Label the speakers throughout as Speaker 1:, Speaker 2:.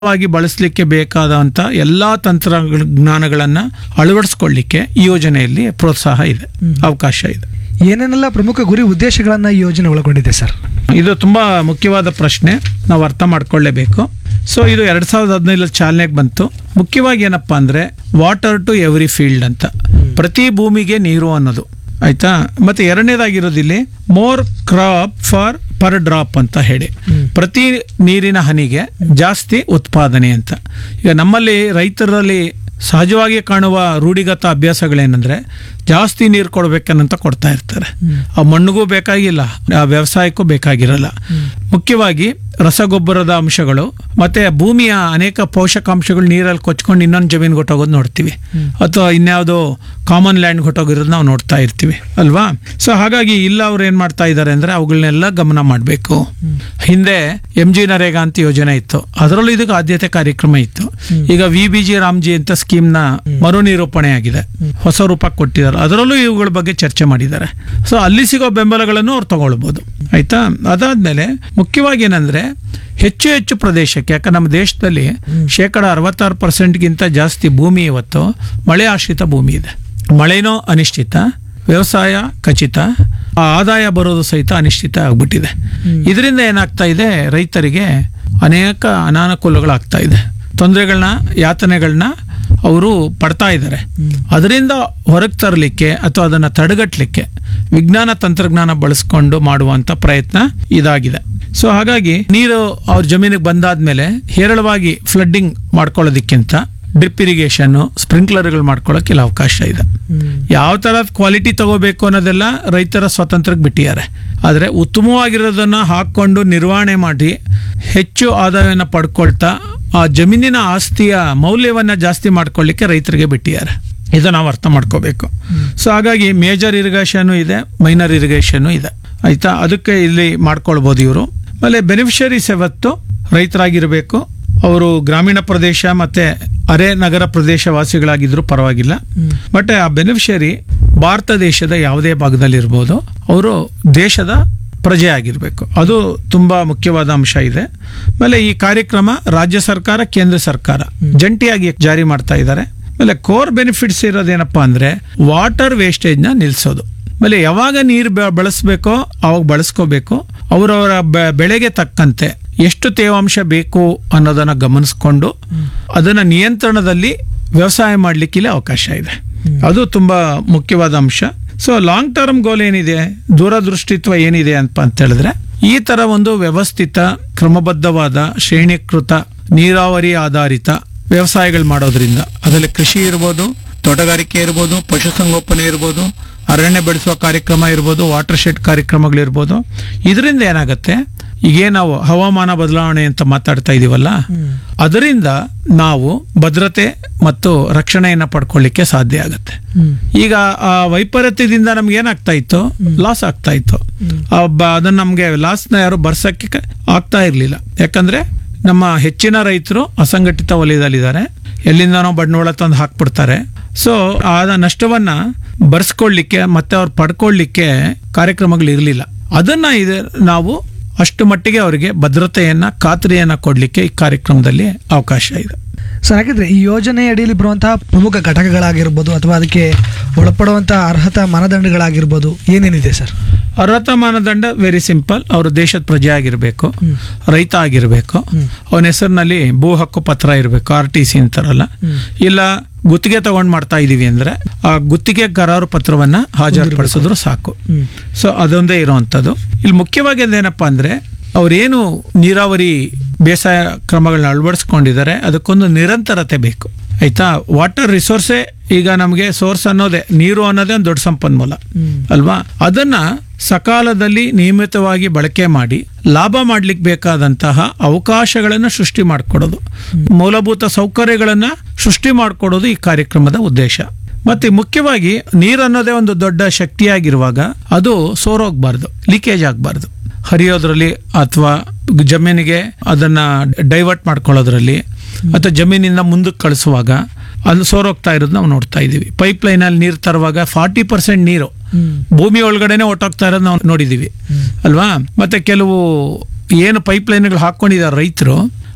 Speaker 1: ವಾಗಿ ಬಳಸಲಿಕ್ಕೆ ಬೇಕಾದಂತ ಎಲ್ಲಾ ತಂತ್ರಜ್ಞಾನಗಳನ್ನ ಅಳವಡಿಸ್ಕೊಳ್ಳಿಕ್ಕೆ ಈ ಯೋಜನೆಯಲ್ಲಿ ಪ್ರೋತ್ಸಾಹ ಇದೆ ಅವಕಾಶ ಇದೆ
Speaker 2: ಏನೇನೆಲ್ಲ ಪ್ರಮುಖ ಗುರಿ ಉದ್ದೇಶಗಳನ್ನ ಈ ಯೋಜನೆ ಒಳಗೊಂಡಿದೆ ಸರ್
Speaker 1: ಇದು ತುಂಬಾ ಮುಖ್ಯವಾದ ಪ್ರಶ್ನೆ ನಾವು ಅರ್ಥ ಮಾಡ್ಕೊಳ್ಳೇಬೇಕು ಸೊ ಇದು ಎರಡ್ ಸಾವಿರದ ಹದಿನೈದರಲ್ಲಿ ಚಾಲನೆಗೆ ಬಂತು ಮುಖ್ಯವಾಗಿ ಏನಪ್ಪಾ ಅಂದ್ರೆ ವಾಟರ್ ಟು ಎವ್ರಿ ಫೀಲ್ಡ್ ಅಂತ ಪ್ರತಿ ಭೂಮಿಗೆ ನೀರು ಅನ್ನೋದು ಆಯ್ತಾ ಮತ್ತೆ ಎರಡನೇದಾಗಿರೋದಿಲ್ಲಿ more crop for per drop ಅಂತ ಹೇಳಿ ಪ್ರತಿ ನೀರಿನ ಹನಿಗೆ ಜಾಸ್ತಿ ಉತ್ಪಾದನೆ ಅಂತ ಈಗ ನಮ್ಮಲ್ಲಿ ರೈತರಲ್ಲಿ ಸಹಜವಾಗಿ ಕಾಣುವ ರೂಢಿಗತ ಅಭ್ಯಾಸಗಳೇನೆಂದ್ರೆ ಜಾಸ್ತಿ ನೀರು ಕೊಡ್ಬೇಕನ್ನಂತ ಕೊಡ್ತಾ ಇರ್ತಾರೆ ಆ ಮಣ್ಣಿಗೂ ಬೇಕಾಗಿಲ್ಲ ಆ ವ್ಯವಸಾಯಕ್ಕೂ ಬೇಕಾಗಿರಲ್ಲ ಮುಖ್ಯವಾಗಿ ರಸಗೊಬ್ಬರದ ಅಂಶಗಳು ಮತ್ತೆ ಭೂಮಿಯ ಅನೇಕ ಪೋಷಕಾಂಶಗಳು ನೀರಲ್ಲಿ ಕೊಚ್ಕೊಂಡು ಇನ್ನೊಂದು ಜಮೀನು ಕೊಟ್ಟೋಗೋದು ನೋಡ್ತೀವಿ ಅಥವಾ ಇನ್ಯಾವುದೋ ಕಾಮನ್ ಲ್ಯಾಂಡ್ ಕೊಟ್ಟೋಗಿರೋದು ನಾವು ನೋಡ್ತಾ ಇರ್ತೀವಿ ಅಲ್ವಾ ಸೊ ಹಾಗಾಗಿ ಇಲ್ಲ ಅವ್ರು ಏನ್ ಮಾಡ್ತಾ ಇದ್ದಾರೆ ಅಂದ್ರೆ ಅವುಗಳನ್ನೆಲ್ಲ ಗಮನ ಮಾಡಬೇಕು ಹಿಂದೆ ಎಂ ಜಿ ನರೇಗಾ ಅಂತ ಯೋಜನೆ ಇತ್ತು ಅದರಲ್ಲೂ ಇದಕ್ಕೆ ಆದ್ಯತೆ ಕಾರ್ಯಕ್ರಮ ಇತ್ತು ಈಗ ವಿ ಬಿ ಜಿ ರಾಮ್ಜಿ ಅಂತ ಸ್ಕೀಮ್ ನ ಮರು ನಿರೂಪಣೆ ಆಗಿದೆ ಹೊಸ ರೂಪ ಕೊಟ್ಟಿದ್ದಾರೆ ಅದರಲ್ಲೂ ಇವುಗಳ ಬಗ್ಗೆ ಚರ್ಚೆ ಮಾಡಿದ್ದಾರೆ ಸೊ ಅಲ್ಲಿ ಸಿಗೋ ಬೆಂಬಲಗಳನ್ನು ಅವ್ರು ತಗೊಳ್ಬಹುದು ಆಯ್ತಾ ಅದಾದ್ಮೇಲೆ ಮುಖ್ಯವಾಗಿ ಏನಂದ್ರೆ ಹೆಚ್ಚು ಹೆಚ್ಚು ಪ್ರದೇಶಕ್ಕೆ ಯಾಕಂದ್ರೆ ನಮ್ಮ ದೇಶದಲ್ಲಿ ಶೇಕಡ ಅರವತ್ತಾರು ಪರ್ಸೆಂಟ್ಗಿಂತ ಜಾಸ್ತಿ ಭೂಮಿ ಇವತ್ತು ಮಳೆ ಆಶ್ರಿತ ಭೂಮಿ ಇದೆ ಮಳೆನೋ ಅನಿಶ್ಚಿತ ವ್ಯವಸಾಯ ಖಚಿತ ಆ ಆದಾಯ ಬರೋದು ಸಹಿತ ಅನಿಶ್ಚಿತ ಆಗ್ಬಿಟ್ಟಿದೆ ಇದರಿಂದ ಏನಾಗ್ತಾ ಇದೆ ರೈತರಿಗೆ ಅನೇಕ ಅನಾನುಕೂಲಗಳಾಗ್ತಾ ಇದೆ ತೊಂದರೆಗಳನ್ನ ಯಾತನೆಗಳನ್ನ ಅವರು ಪಡ್ತಾ ಇದ್ದಾರೆ ಅದರಿಂದ ಹೊರಗೆ ತರಲಿಕ್ಕೆ ಅಥವಾ ಅದನ್ನ ತಡೆಗಟ್ಟಲಿಕ್ಕೆ ವಿಜ್ಞಾನ ತಂತ್ರಜ್ಞಾನ ಬಳಸ್ಕೊಂಡು ಮಾಡುವಂತ ಪ್ರಯತ್ನ ಇದಾಗಿದೆ ಸೊ ಹಾಗಾಗಿ ನೀರು ಅವ್ರ ಜಮೀನಿಗೆ ಬಂದಾದ್ಮೇಲೆ ಹೇರಳವಾಗಿ ಫ್ಲಡ್ಡಿಂಗ್ ಮಾಡ್ಕೊಳ್ಳೋದಕ್ಕಿಂತ ಡ್ರಿಪ್ ಇರಿಗೇಷನ್ ಸ್ಪ್ರಿಂಕ್ಲರ್ಗಳು ಮಾಡ್ಕೊಳ್ಳೋಕೆ ಇಲ್ಲಿ ಅವಕಾಶ ಇದೆ ಯಾವ ತರದ ಕ್ವಾಲಿಟಿ ತಗೋಬೇಕು ಅನ್ನೋದೆಲ್ಲ ರೈತರ ಸ್ವಾತಂತ್ರ್ಯಕ್ಕೆ ಬಿಟ್ಟಿದ್ದಾರೆ ಆದರೆ ಉತ್ತಮವಾಗಿರೋದನ್ನ ಹಾಕೊಂಡು ನಿರ್ವಹಣೆ ಮಾಡಿ ಹೆಚ್ಚು ಆದಾಯವನ್ನು ಪಡ್ಕೊಳ್ತಾ ಆ ಜಮೀನಿನ ಆಸ್ತಿಯ ಮೌಲ್ಯವನ್ನ ಜಾಸ್ತಿ ಮಾಡ್ಕೊಳ್ಳಿಕ್ಕೆ ರೈತರಿಗೆ ಬಿಟ್ಟಿದ್ದಾರೆ ಇದು ನಾವು ಅರ್ಥ ಮಾಡ್ಕೋಬೇಕು ಸೊ ಹಾಗಾಗಿ ಮೇಜರ್ ಇರಿಗೇಷನ್ ಇದೆ ಮೈನರ್ ಇರಿಗೇಷನ್ ಇದೆ ಆಯ್ತಾ ಅದಕ್ಕೆ ಇಲ್ಲಿ ಮಾಡ್ಕೊಳ್ಬೋದು ಇವರು ಆಮೇಲೆ ಬೆನಿಫಿಷರೀಸ್ ಯಾವತ್ತು ರೈತರಾಗಿರಬೇಕು ಅವರು ಗ್ರಾಮೀಣ ಪ್ರದೇಶ ಮತ್ತೆ ಅರೆ ನಗರ ಪ್ರದೇಶ ವಾಸಿಗಳಾಗಿದ್ರು ಪರವಾಗಿಲ್ಲ ಬಟ್ ಆ ಬೆನಿಫಿಷರಿ ಭಾರತ ದೇಶದ ಯಾವುದೇ ಭಾಗದಲ್ಲಿ ಇರ್ಬೋದು ಅವರು ದೇಶದ ಪ್ರಜೆ ಆಗಿರಬೇಕು ಅದು ತುಂಬಾ ಮುಖ್ಯವಾದ ಅಂಶ ಇದೆ ಆಮೇಲೆ ಈ ಕಾರ್ಯಕ್ರಮ ರಾಜ್ಯ ಸರ್ಕಾರ ಕೇಂದ್ರ ಸರ್ಕಾರ ಜಂಟಿಯಾಗಿ ಜಾರಿ ಮಾಡ್ತಾ ಇದ್ದಾರೆ ಆಮೇಲೆ ಕೋರ್ ಬೆನಿಫಿಟ್ಸ್ ಇರೋದೇನಪ್ಪಾ ಅಂದ್ರೆ ವಾಟರ್ ವೇಸ್ಟೇಜ್ ನ ನಿಲ್ಸೋದು ಆಮೇಲೆ ಯಾವಾಗ ನೀರು ಬೆ- ಬಳಸ್ಬೇಕೋ ಅವಾಗ ಬಳಸ್ಕೋಬೇಕು ಅವರವರ ಬೆ- ಬೆಳೆಗೆ ತಕ್ಕಂತೆ ಎಷ್ಟು ತೇವಾಂಶ ಬೇಕು ಅನ್ನೋದನ್ನ ಗಮನಿಸ್ಕೊಂಡು ಅದನ್ನ ನಿಯಂತ್ರಣದಲ್ಲಿ ವ್ಯವಸಾಯ ಮಾಡ್ಲಿಕ್ಕೆ ಇಲ್ಲಿ ಅವಕಾಶ ಇದೆ ಅದು ತುಂಬಾ ಮುಖ್ಯವಾದ ಅಂಶ ಸೊ ಲಾಂಗ್ ಟರ್ಮ್ ಗೋಲ್ ಏನಿದೆ ದೂರದೃಷ್ಟಿತ್ವ ಏನಿದೆ ಅಂತ ಅಂತ ಹೇಳಿದ್ರೆ ಈ ತರ ಒಂದು ವ್ಯವಸ್ಥಿತ ಕ್ರಮಬದ್ಧವಾದ ಶ್ರೇಣೀಕೃತ ನೀರಾವರಿ ಆಧಾರಿತ ವ್ಯವಸಾಯಗಳು ಮಾಡೋದ್ರಿಂದ ಅದರಲ್ಲಿ ಕೃಷಿ ಇರ್ಬೋದು ತೋಟಗಾರಿಕೆ ಇರ್ಬೋದು ಪಶುಸಂಗೋಪನೆ ಇರ್ಬೋದು ಅರಣ್ಯ ಬೆಳೆಸುವ ಕಾರ್ಯಕ್ರಮ ಇರ್ಬೋದು ವಾಟರ್ ಶೆಡ್ ಕಾರ್ಯಕ್ರಮಗಳಿರ್ಬೋದು ಇದರಿಂದ ಏನಾಗುತ್ತೆ ಈಗ ನಾವು ಹವಾಮಾನ ಬದಲಾವಣೆ ಅಂತ ಮಾತಾಡ್ತಾ ಇದೀವಲ್ಲ ಅದರಿಂದ ನಾವು ಭದ್ರತೆ ಮತ್ತು ರಕ್ಷಣೆಯನ್ನ ಪಡ್ಕೊಳ್ಳಿಕ್ಕೆ ಸಾಧ್ಯ ಆಗುತ್ತೆ ಈಗ ಆ ವೈಪರೀತ್ಯದಿಂದ ನಮ್ಗೆ ಏನಾಗ್ತಾ ಇತ್ತು ಲಾಸ್ ಆಗ್ತಾ ಇತ್ತು ಆ ಬ- ಅದನ್ನ ನಮ್ಗೆ ಲಾಸ್ನ ಯಾರು ಬರ್ಸಕ್ಕೆ ಕ- ಆಗ್ತಾ ಇರ್ಲಿಲ್ಲ ಯಾಕಂದ್ರೆ ನಮ್ಮ ಹೆಚ್ಚಿನ ರೈತರು ಅಸಂಘಟಿತ ವಲಯದಲ್ಲಿದ್ದಾರೆ ಎಲ್ಲಿಂದನೋ ಬಂಡವಾಳ ತಂದು ಹಾಕ್ಬಿಡ್ತಾರೆ ಸೊ ಆದ ನಷ್ಟವನ್ನ ಬರ್ಸ್ಕೊಳ್ಳಿಕ್ಕೆ ಮತ್ತೆ ಅವ್ರು ಪಡ್ಕೊಳ್ಳಿಕ್ಕೆ ಕಾರ್ಯಕ್ರಮಗಳು ಇರಲಿಲ್ಲ ಅದನ್ನ ಇದೆ ನಾವು ಅಷ್ಟು ಮಟ್ಟಿಗೆ ಅವರಿಗೆ ಭದ್ರತೆಯನ್ನ ಖಾತ್ರಿಯನ್ನ ಕೊಡ್ಲಿಕ್ಕೆ ಈ ಕಾರ್ಯಕ್ರಮದಲ್ಲಿ ಅವಕಾಶ ಇದೆ
Speaker 2: ಸರ್ ಹಾಗಿದ್ರೆ ಈ ಯೋಜನೆ ಅಡಿಯಲ್ಲಿ ಬರುವಂತಹ ಪ್ರಮುಖ ಘಟಕಗಳಾಗಿರ್ಬೋದು ಅಥವಾ ಅದಕ್ಕೆ ಒಳಪಡುವಂತಹ ಅರ್ಹತಾ ಮಾನದಂಡಗಳಾಗಿರ್ಬೋದು ಏನೇನಿದೆ ಸರ್
Speaker 1: ಅರ್ಹತಾ ಮಾನದಂಡ ವೆರಿ ಸಿಂಪಲ್ ಅವರು ದೇಶದ ಪ್ರಜೆ ಆಗಿರಬೇಕು ರೈತ ಆಗಿರಬೇಕು ಅವನ ಹೆಸರಿನಲ್ಲಿ ಭೂ ಹಕ್ಕು ಪತ್ರ ಇರಬೇಕು ಆರ್ ಟಿ ಸಿ ಅಂತಾರಲ್ಲ ಇಲ್ಲ ಗುತ್ತಿಗೆ ತಗೊಂಡ್ ಮಾಡ್ತಾ ಇದೀವಿ ಅಂದ್ರೆ ಆ ಗುತ್ತಿಗೆ ಕರಾರು ಪತ್ರವನ್ನ ಹಾಜರುಪಡಿಸಿದ್ರು ಸಾಕು ಸೊ ಅದೊಂದೇ ಇರುವಂತದ್ದು ಇಲ್ಲಿ ಮುಖ್ಯವಾಗಿ ಏನಪ್ಪಾ ಅಂದ್ರೆ ಅವ್ರೇನು ನೀರಾವರಿ ಬೇಸಾಯ ಕ್ರಮಗಳನ್ನ ಅಳವಡಿಸ್ಕೊಂಡಿದ್ದಾರೆ ಅದಕ್ಕೊಂದು ನಿರಂತರತೆ ಬೇಕು ಆಯ್ತಾ ವಾಟರ್ ರಿಸೋರ್ಸೇ ಈಗ ನಮಗೆ ಸೋರ್ಸ್ ಅನ್ನೋದೇ ನೀರು ಅನ್ನೋದೇ ಒಂದು ದೊಡ್ಡ ಸಂಪನ್ಮೂಲ ಅಲ್ವಾ ಅದನ್ನ ಸಕಾಲದಲ್ಲಿ ನಿಯಮಿತವಾಗಿ ಬಳಕೆ ಮಾಡಿ ಲಾಭ ಮಾಡ್ಲಿಕ್ಕೆ ಬೇಕಾದಂತಹ ಅವಕಾಶಗಳನ್ನ ಸೃಷ್ಟಿ ಮಾಡಿಕೊಡೋದು ಮೂಲಭೂತ ಸೌಕರ್ಯಗಳನ್ನ ಸೃಷ್ಟಿ ಮಾಡಿಕೊಡೋದು ಈ ಕಾರ್ಯಕ್ರಮದ ಉದ್ದೇಶ ಮತ್ತೆ ಮುಖ್ಯವಾಗಿ ನೀರು ಅನ್ನೋದೇ ಒಂದು ದೊಡ್ಡ ಶಕ್ತಿಯಾಗಿರುವಾಗ ಅದು ಸೋರೋಗ್ಬಾರ್ದು ಲೀಕೇಜ್ ಆಗಬಾರ್ದು ಹರಿಯೋದ್ರಲ್ಲಿ ಅಥವಾ ಜಮೀನಿಗೆ ಅದನ್ನ ಡೈವರ್ಟ್ ಮಾಡ್ಕೊಳ್ಳೋದ್ರಲ್ಲಿ ಅಥವಾ ಜಮೀನಿಂದ ಮುಂದಕ್ಕೆ ಕಳಿಸುವಾಗ ಅಲ್ಲಿ ಸೋರೋಗ್ತಾ ಇರೋದು ನಾವು ನೋಡ್ತಾ ಇದೀವಿ ಪೈಪ್ ಲೈನ್ ಅಲ್ಲಿ ನೀರು ತರುವಾಗ ಫಾರ್ಟಿ ಪರ್ಸೆಂಟ್ ನೀರು ಭೂಮಿ ಒಳಗಡೆನೆ ಹೊಟ್ಟೋಗ್ತಾ ಇರೋದು ನಾವು ನೋಡಿದೀವಿ ಅಲ್ವಾ ಮತ್ತೆ ಕೆಲವು ಏನು ಪೈಪ್ ಲೈನ್ಗಳು ಹಾಕೊಂಡಿದ್ದಾರೆ ರೈತರು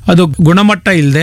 Speaker 1: ಅದು ಗುಣಮಟ್ಟ ಇಲ್ಲದೆ